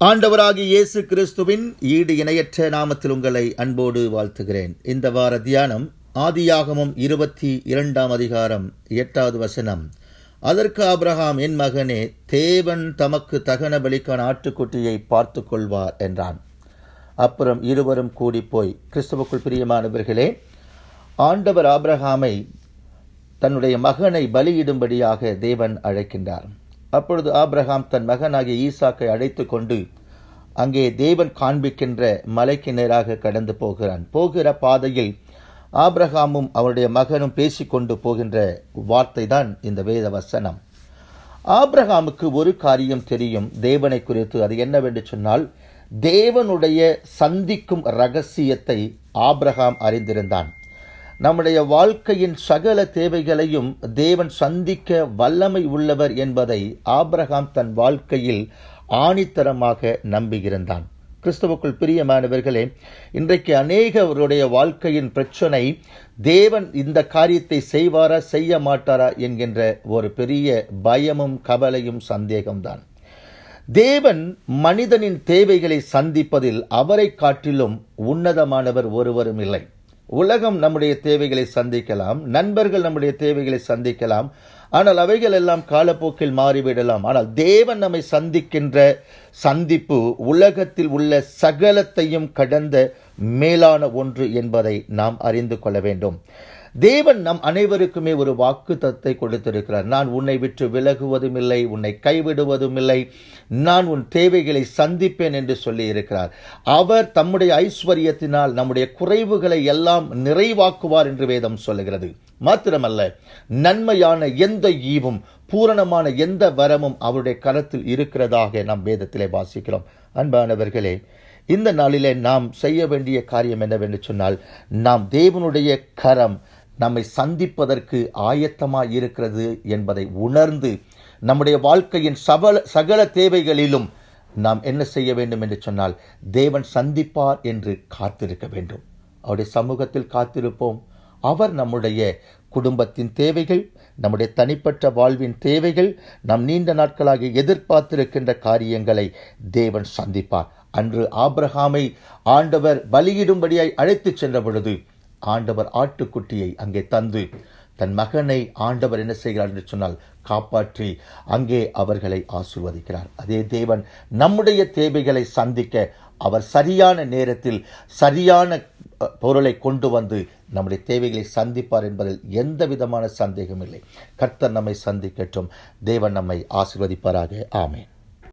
ஆண்டவராகிய இயேசு கிறிஸ்துவின் ஈடு இணையற்ற நாமத்தில் உங்களை அன்போடு வாழ்த்துகிறேன் இந்த வார தியானம் ஆதியாகமம் இருபத்தி இரண்டாம் அதிகாரம் எட்டாவது வசனம் அதற்கு ஆபிரகாம் என் மகனே தேவன் தமக்கு தகன பலிக்கான ஆட்டுக்குட்டியை பார்த்து கொள்வார் என்றான் அப்புறம் இருவரும் கூடி போய் கிறிஸ்துவுக்குள் பிரியமானவர்களே ஆண்டவர் ஆபிரகாமை தன்னுடைய மகனை பலியிடும்படியாக தேவன் அழைக்கின்றார் அப்பொழுது ஆபிரகாம் தன் மகனாகிய ஈசாக்கை அழைத்து கொண்டு அங்கே தேவன் காண்பிக்கின்ற மலைக்கு நேராக கடந்து போகிறான் போகிற பாதையில் ஆபிரகாமும் அவருடைய மகனும் பேசிக்கொண்டு போகின்ற வார்த்தை தான் இந்த வேத வசனம் ஆபிரகாமுக்கு ஒரு காரியம் தெரியும் தேவனை குறித்து அது என்னவென்று சொன்னால் தேவனுடைய சந்திக்கும் ரகசியத்தை ஆபிரகாம் அறிந்திருந்தான் நம்முடைய வாழ்க்கையின் சகல தேவைகளையும் தேவன் சந்திக்க வல்லமை உள்ளவர் என்பதை ஆபிரகாம் தன் வாழ்க்கையில் ஆணித்தரமாக நம்பியிருந்தான் கிறிஸ்தவுக்குள் பிரியமானவர்களே இன்றைக்கு அநேகருடைய வாழ்க்கையின் பிரச்சனை தேவன் இந்த காரியத்தை செய்வாரா செய்ய மாட்டாரா என்கின்ற ஒரு பெரிய பயமும் கவலையும் சந்தேகம்தான் தேவன் மனிதனின் தேவைகளை சந்திப்பதில் அவரை காட்டிலும் உன்னதமானவர் ஒருவரும் இல்லை உலகம் நம்முடைய தேவைகளை சந்திக்கலாம் நண்பர்கள் நம்முடைய தேவைகளை சந்திக்கலாம் ஆனால் அவைகள் எல்லாம் காலப்போக்கில் மாறிவிடலாம் ஆனால் தேவன் நம்மை சந்திக்கின்ற சந்திப்பு உலகத்தில் உள்ள சகலத்தையும் கடந்த மேலான ஒன்று என்பதை நாம் அறிந்து கொள்ள வேண்டும் தேவன் நம் அனைவருக்குமே ஒரு வாக்கு தத்தை கொடுத்திருக்கிறார் நான் உன்னை விட்டு விலகுவதும் இல்லை உன்னை கைவிடுவதும் இல்லை நான் உன் தேவைகளை சந்திப்பேன் என்று சொல்லி இருக்கிறார் அவர் தம்முடைய ஐஸ்வர்யத்தினால் நம்முடைய குறைவுகளை எல்லாம் நிறைவாக்குவார் என்று வேதம் சொல்லுகிறது மாத்திரமல்ல நன்மையான எந்த ஈவும் பூரணமான எந்த வரமும் அவருடைய கரத்தில் இருக்கிறதாக நாம் வேதத்திலே வாசிக்கிறோம் அன்பானவர்களே இந்த நாளிலே நாம் செய்ய வேண்டிய காரியம் என்னவென்று சொன்னால் நாம் தேவனுடைய கரம் நம்மை சந்திப்பதற்கு ஆயத்தமாக இருக்கிறது என்பதை உணர்ந்து நம்முடைய வாழ்க்கையின் சபல சகல தேவைகளிலும் நாம் என்ன செய்ய வேண்டும் என்று சொன்னால் தேவன் சந்திப்பார் என்று காத்திருக்க வேண்டும் அவருடைய சமூகத்தில் காத்திருப்போம் அவர் நம்முடைய குடும்பத்தின் தேவைகள் நம்முடைய தனிப்பட்ட வாழ்வின் தேவைகள் நம் நீண்ட நாட்களாக எதிர்பார்த்திருக்கின்ற காரியங்களை தேவன் சந்திப்பார் அன்று ஆப்ரஹாமை ஆண்டவர் பலியிடும்படியாய் அழைத்துச் சென்ற பொழுது ஆண்டவர் ஆட்டுக்குட்டியை அங்கே தந்து தன் மகனை ஆண்டவர் என்ன செய்கிறார் என்று சொன்னால் காப்பாற்றி அங்கே அவர்களை ஆசிர்வதிக்கிறார் அதே தேவன் நம்முடைய தேவைகளை சந்திக்க அவர் சரியான நேரத்தில் சரியான பொருளை கொண்டு வந்து நம்முடைய தேவைகளை சந்திப்பார் என்பதில் எந்த விதமான சந்தேகம் இல்லை கர்த்தர் நம்மை சந்திக்கட்டும் தேவன் நம்மை ஆசிர்வதிப்பாராக ஆமேன்